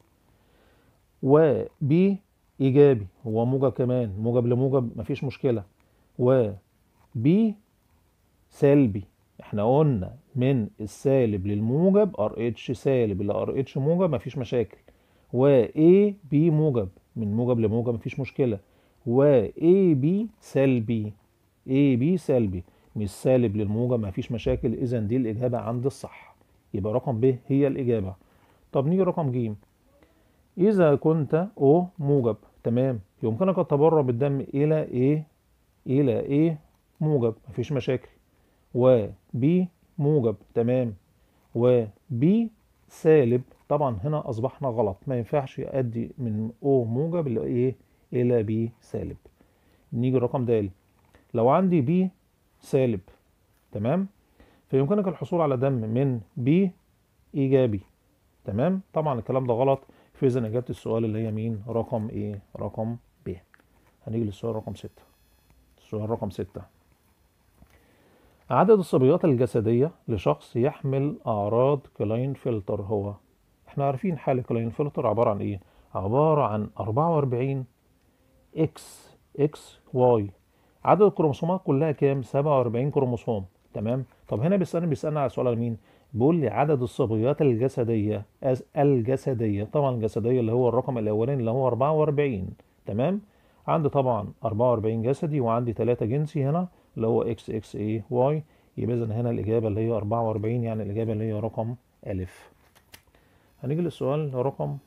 و B ايجابي هو موجب كمان موجب لموجب مفيش مشكله و B سلبي احنا قلنا من السالب للموجب ار اتش سالب ل ار اتش موجب مفيش مشاكل و A B موجب من موجب لموجب مفيش مشكلة و A B سلبي A B سلبي مش سالب للموجب مفيش مشاكل اذا دي الاجابة عند الصح يبقى رقم ب هي الاجابة طب نيجي رقم ج اذا كنت O موجب تمام يمكنك التبرع بالدم الى A الى A موجب مفيش مشاكل و B موجب تمام و B سالب طبعا هنا اصبحنا غلط ما ينفعش يؤدي من O موجب لايه الى B سالب نيجي الرقم د لو عندي B سالب تمام فيمكنك الحصول على دم من B ايجابي تمام طبعا الكلام ده غلط فاذا اجابه السؤال اللي هي مين رقم ايه رقم ب هنيجي للسؤال رقم 6 السؤال رقم 6 عدد الصبغات الجسدية لشخص يحمل أعراض كلاين فلتر هو احنا عارفين حالة كلاين فلتر عبارة عن ايه عبارة عن 44 اكس اكس واي عدد الكروموسومات كلها كام 47 كروموسوم تمام طب هنا بيسألني بيسألني على سؤال مين بيقول لي عدد الصبغات الجسدية أز- الجسدية طبعا الجسدية اللي هو الرقم الأولاني اللي هو 44 تمام عندي طبعا 44 جسدي وعندي 3 جنسي هنا اللي هو اكس اكس اي واي يبقى اذا هنا الاجابه اللي هي 44 يعني الاجابه اللي هي رقم الف هنيجي للسؤال رقم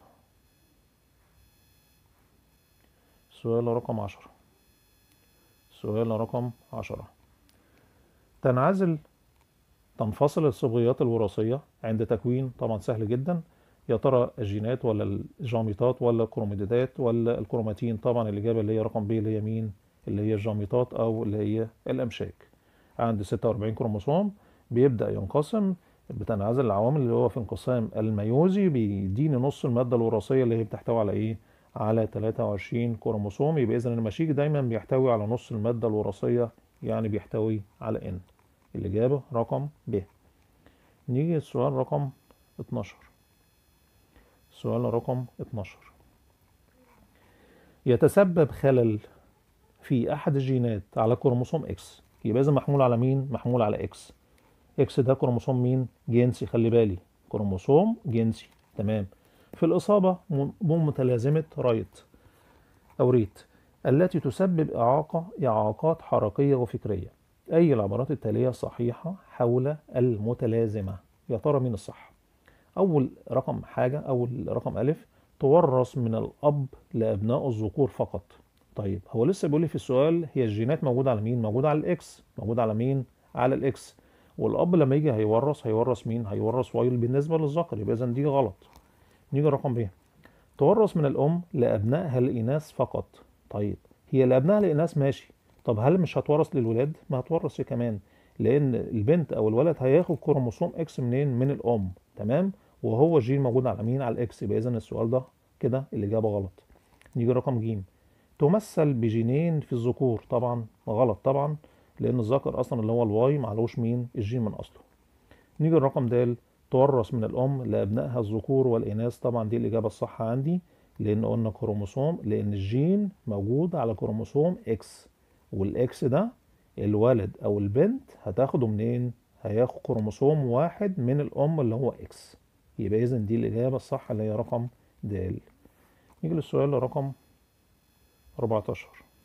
سؤال رقم 10 سؤال رقم 10 تنعزل تنفصل الصبغيات الوراثيه عند تكوين طبعا سهل جدا يا ترى الجينات ولا الجاميطات ولا الكروماتيدات ولا الكروماتين طبعا الاجابه اللي هي رقم ب اللي هي مين اللي هي الجاميطات او اللي هي الامشاج عند 46 كروموسوم بيبدا ينقسم بتنعزل العوامل اللي هو في انقسام الميوزي بيديني نص الماده الوراثيه اللي هي بتحتوي على ايه على 23 كروموسوم يبقى اذا المشيج دايما بيحتوي على نص الماده الوراثيه يعني بيحتوي على ان الاجابه رقم ب نيجي السؤال رقم 12 السؤال رقم 12 يتسبب خلل في احد الجينات على كروموسوم اكس يبقى اذا محمول على مين محمول على اكس اكس ده كروموسوم مين جنسي خلي بالي كروموسوم جنسي تمام في الاصابه بمتلازمه رايت او ريت التي تسبب اعاقه اعاقات حركيه وفكريه اي العبارات التاليه صحيحه حول المتلازمه يا ترى مين الصح اول رقم حاجه اول رقم الف تورث من الاب لابناء الذكور فقط طيب هو لسه بيقول لي في السؤال هي الجينات موجوده على مين موجوده على الاكس موجوده على مين على الاكس والاب لما يجي هيورث هيورث مين هيورث واي بالنسبه للذكر يبقى اذا دي غلط نيجي رقم ب تورث من الام لابنائها الاناث فقط طيب هي لابنائها الاناث ماشي طب هل مش هتورث للولاد ما هتورث كمان لان البنت او الولد هياخد كروموسوم اكس منين من الام تمام وهو الجين موجود على مين على الاكس يبقى اذا السؤال ده كده الاجابه غلط نيجي رقم ج تمثل بجينين في الذكور طبعا غلط طبعا لان الذكر اصلا اللي هو الواي معلوش مين الجين من اصله نيجي الرقم د تورث من الام لابنائها الذكور والاناث طبعا دي الاجابه الصح عندي لان قلنا كروموسوم لان الجين موجود على كروموسوم اكس والاكس ده الولد او البنت هتاخده منين هياخد كروموسوم واحد من الام اللي هو اكس يبقى اذا دي الاجابه الصح اللي هي رقم د نيجي للسؤال رقم 14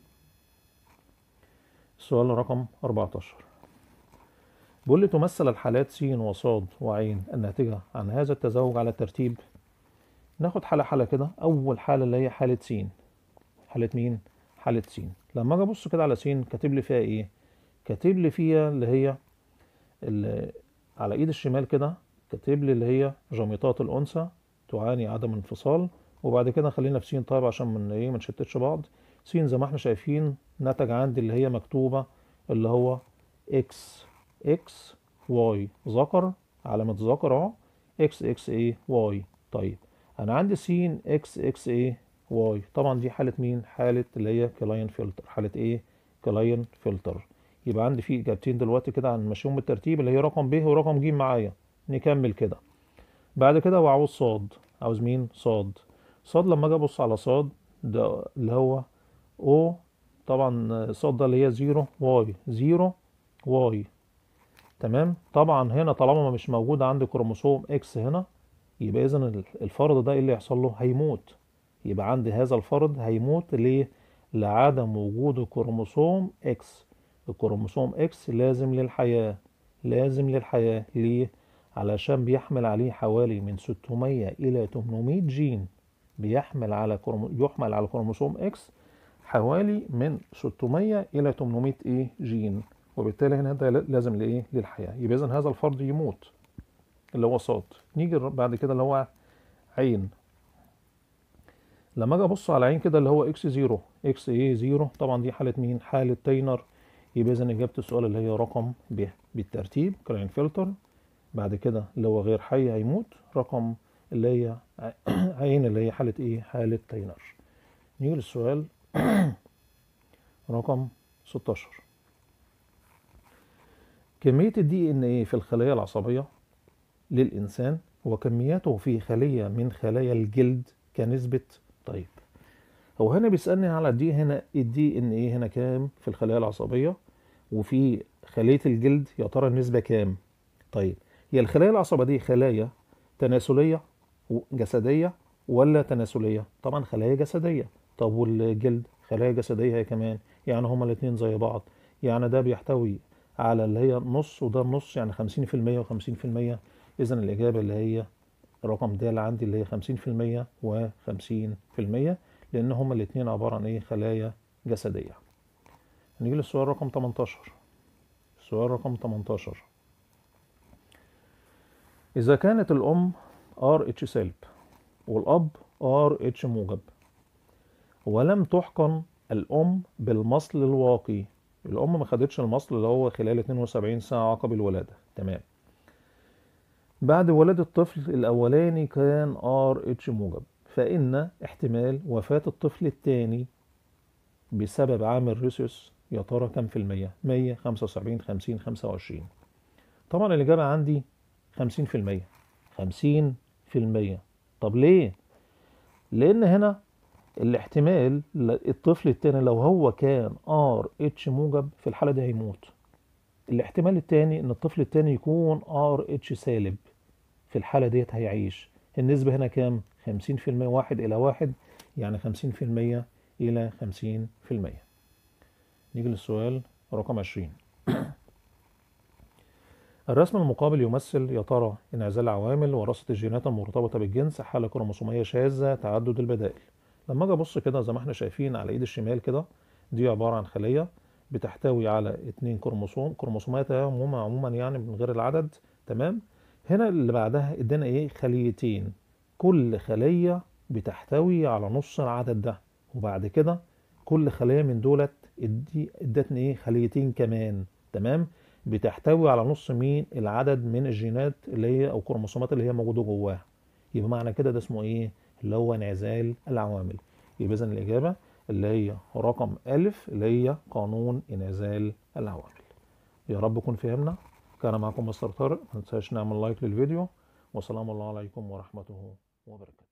السؤال رقم 14 بيقول لي تمثل الحالات س وصاد وعين الناتجة عن هذا التزاوج على الترتيب ناخد حالة حالة كده أول حالة اللي هي حالة س حالة مين؟ حالة س لما أجي أبص كده على س كاتب لي فيها إيه؟ كاتب لي فيها اللي هي اللي على إيد الشمال كده كاتب لي اللي هي جميطات الأنثى تعاني عدم انفصال وبعد كده خلينا في س طيب عشان من إيه ما نشتتش بعض س زي ما احنا شايفين نتج عندي اللي هي مكتوبة اللي هو إكس اكس واي ذكر علامة ذكر اهو اكس اكس ايه واي طيب انا عندي س اكس اكس ايه واي طبعا دي حالة مين حالة اللي هي كلاين فلتر حالة ايه كلاين فلتر يبقى عندي في اجابتين دلوقتي كده هنمشيهم بالترتيب اللي هي رقم ب ورقم ج معايا نكمل كده بعد كده وعاوز صاد عاوز مين صاد صاد لما اجي ابص على صاد ده اللي هو او طبعا صاد ده اللي هي زيرو واي زيرو واي تمام طبعا هنا طالما مش موجود عندي كروموسوم اكس هنا يبقى اذا الفرد ده ايه اللي يحصل له هيموت يبقى عندي هذا الفرد هيموت ليه لعدم وجود كروموسوم اكس الكروموسوم اكس لازم للحياة لازم للحياة ليه علشان بيحمل عليه حوالي من 600 الى 800 جين بيحمل على كرومو... يحمل على كروموسوم اكس حوالي من 600 الى 800 ايه جين وبالتالي هنا ده لازم لايه للحياه يبقى اذا هذا الفرد يموت اللي هو صاد نيجي بعد كده اللي هو عين لما اجي ابص على عين كده اللي هو اكس زيرو اكس ايه زيرو طبعا دي حاله مين حاله تاينر يبقى اذا اجابه السؤال اللي هي رقم ب بالترتيب كلاين فلتر بعد كده اللي هو غير حي هيموت رقم اللي هي عين اللي هي حاله ايه حاله تاينر نيجي للسؤال رقم 16 كمية الدي ان ايه في الخلايا العصبية للإنسان وكمياته في خلية من خلايا الجلد كنسبة طيب هو هنا بيسألني على الدي هنا الدي ان ايه هنا كام في الخلايا العصبية وفي خلية الجلد يا ترى النسبة كام طيب هي الخلايا العصبية دي خلايا تناسلية جسدية ولا تناسلية طبعا خلايا جسدية طب والجلد خلايا جسدية هي كمان يعني هما الاتنين زي بعض يعني ده بيحتوي على اللي هي نص وده نص يعني خمسين في المية وخمسين في المية إذا الإجابة اللي هي رقم د عندي اللي هي خمسين في المية وخمسين في المية لأن هما الاتنين عبارة عن إيه خلايا جسدية نيجي للسؤال رقم 18 السؤال رقم 18 إذا كانت الأم ار اتش سالب والأب ار اتش موجب ولم تحقن الأم بالمصل الواقي الأم ما خدتش المصل اللي هو خلال 72 ساعة عقب الولادة تمام بعد ولادة الطفل الأولاني كان ار اتش موجب فإن احتمال وفاة الطفل الثاني بسبب عامل ريسوس يا ترى كم في المية؟ 100 75 50 25 طبعا الإجابة عندي 50 في المية 50 في المية طب ليه؟ لأن هنا الاحتمال الطفل التاني لو هو كان ار اتش موجب في الحالة دي هيموت الاحتمال التاني ان الطفل التاني يكون ار اتش سالب في الحالة ديت هيعيش النسبة هنا كام؟ 50% واحد إلى واحد يعني 50% إلى 50% نيجي للسؤال رقم 20 الرسم المقابل يمثل يا ترى انعزال عوامل وراثة الجينات المرتبطة بالجنس حالة كروموسومية شاذة تعدد البدائل لما اجي ابص كده زي ما احنا شايفين على ايد الشمال كده دي عبارة عن خلية بتحتوي على اتنين كروموسوم كروموسومات عموما عموما يعني من غير العدد تمام هنا اللي بعدها ادانا ايه خليتين كل خلية بتحتوي على نص العدد ده وبعد كده كل خلية من دولت ادي ادتني ايه خليتين كمان تمام بتحتوي على نص مين العدد من الجينات اللي هي او الكروموسومات اللي هي موجوده جواها يبقى معنى كده ده اسمه ايه اللي هو انعزال العوامل يبقى اذا الاجابه اللي هي رقم ألف اللي هي قانون انعزال العوامل يا رب يكون فهمنا كان معكم مستر طارق ما تنساش نعمل لايك للفيديو وسلام الله عليكم ورحمته وبركاته